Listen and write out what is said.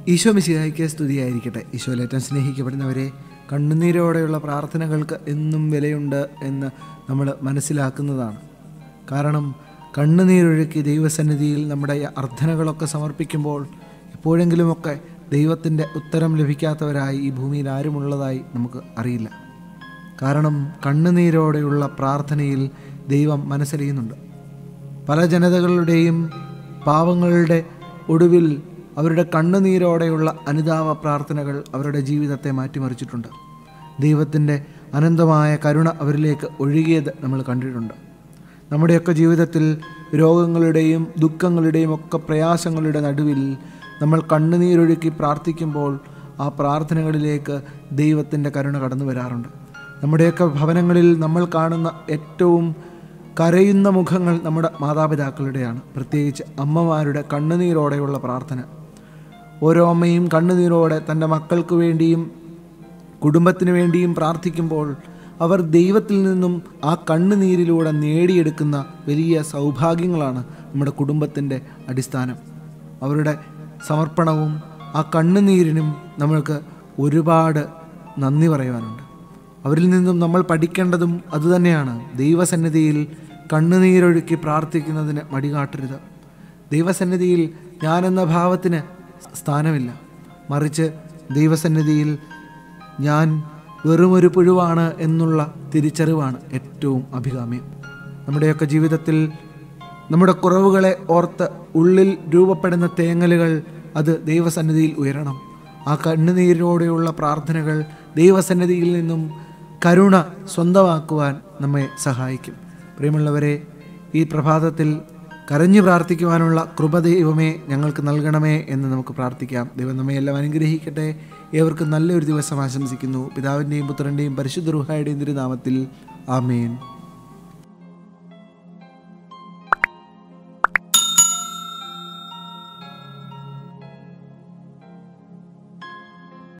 ഈശോ മിശിഹായ്ക്ക് സ്തുതിയായിരിക്കട്ടെ ഈശോയിലേറ്റം സ്നേഹിക്കപ്പെടുന്നവരെ കണ്ണുനീരോടെയുള്ള പ്രാർത്ഥനകൾക്ക് എന്നും വിലയുണ്ട് എന്ന് നമ്മൾ മനസ്സിലാക്കുന്നതാണ് കാരണം കണ്ണുനീരൊഴുക്കി ദൈവസന്നിധിയിൽ നമ്മുടെ അർത്ഥനകളൊക്കെ സമർപ്പിക്കുമ്പോൾ എപ്പോഴെങ്കിലുമൊക്കെ ദൈവത്തിൻ്റെ ഉത്തരം ലഭിക്കാത്തവരായി ഈ ഭൂമിയിൽ ആരുമുള്ളതായി നമുക്ക് അറിയില്ല കാരണം കണ്ണുനീരോടെയുള്ള പ്രാർത്ഥനയിൽ ദൈവം മനസ്സറിയുന്നുണ്ട് പല ജനതകളുടെയും പാവങ്ങളുടെ ഒടുവിൽ അവരുടെ കണ്ണുനീരോടെയുള്ള അനുതാപ പ്രാർത്ഥനകൾ അവരുടെ ജീവിതത്തെ മാറ്റിമറിച്ചിട്ടുണ്ട് ദൈവത്തിൻ്റെ അനന്തമായ കരുണ അവരിലേക്ക് ഒഴുകിയത് നമ്മൾ കണ്ടിട്ടുണ്ട് നമ്മുടെയൊക്കെ ജീവിതത്തിൽ രോഗങ്ങളുടെയും ദുഃഖങ്ങളുടെയും ഒക്കെ പ്രയാസങ്ങളുടെ നടുവിൽ നമ്മൾ കണ്ണുനീരൊഴുക്കി പ്രാർത്ഥിക്കുമ്പോൾ ആ പ്രാർത്ഥനകളിലേക്ക് ദൈവത്തിൻ്റെ കരുണ കടന്നു വരാറുണ്ട് നമ്മുടെയൊക്കെ ഭവനങ്ങളിൽ നമ്മൾ കാണുന്ന ഏറ്റവും കരയുന്ന മുഖങ്ങൾ നമ്മുടെ മാതാപിതാക്കളുടെയാണ് പ്രത്യേകിച്ച് അമ്മമാരുടെ കണ്ണുനീരോടെയുള്ള പ്രാർത്ഥന ഓരോ അമ്മയും കണ്ണുനീരോടെ തൻ്റെ മക്കൾക്ക് വേണ്ടിയും കുടുംബത്തിന് വേണ്ടിയും പ്രാർത്ഥിക്കുമ്പോൾ അവർ ദൈവത്തിൽ നിന്നും ആ കണ്ണുനീരിലൂടെ നേടിയെടുക്കുന്ന വലിയ സൗഭാഗ്യങ്ങളാണ് നമ്മുടെ കുടുംബത്തിൻ്റെ അടിസ്ഥാനം അവരുടെ സമർപ്പണവും ആ കണ്ണുനീരിനും നമ്മൾക്ക് ഒരുപാട് നന്ദി പറയുവാനുണ്ട് അവരിൽ നിന്നും നമ്മൾ പഠിക്കേണ്ടതും അതുതന്നെയാണ് ദൈവസന്നിധിയിൽ കണ്ണുനീരൊഴുക്കി പ്രാർത്ഥിക്കുന്നതിന് മടികാട്ടരുത് ദൈവസന്നിധിയിൽ ഞാനെന്ന ഭാവത്തിന് സ്ഥാനമില്ല മറിച്ച് ദൈവസന്നിധിയിൽ ഞാൻ വെറുമൊരു പുഴുവാണ് എന്നുള്ള തിരിച്ചറിവാണ് ഏറ്റവും അഭികാമ്യം നമ്മുടെയൊക്കെ ജീവിതത്തിൽ നമ്മുടെ കുറവുകളെ ഓർത്ത് ഉള്ളിൽ രൂപപ്പെടുന്ന തേങ്ങലുകൾ അത് ദൈവസന്നിധിയിൽ ഉയരണം ആ കണ്ണുനീരോടെയുള്ള പ്രാർത്ഥനകൾ ദൈവസന്നിധിയിൽ നിന്നും കരുണ സ്വന്തമാക്കുവാൻ നമ്മെ സഹായിക്കും പ്രിയമുള്ളവരെ ഈ പ്രഭാതത്തിൽ കരഞ്ഞു പ്രാർത്ഥിക്കുവാനുള്ള കൃപ ദൈവമേ ഞങ്ങൾക്ക് നൽകണമേ എന്ന് നമുക്ക് പ്രാർത്ഥിക്കാം ദൈവം നമ്മെ എല്ലാം അനുഗ്രഹിക്കട്ടെ ഏവർക്കും നല്ലൊരു ദിവസം ആശംസിക്കുന്നു പിതാവിൻ്റെയും പുത്രൻ്റെയും പരിശുദ്ധ റുഹായുടെയും തിരുനാമത്തിൽ ആമേൻ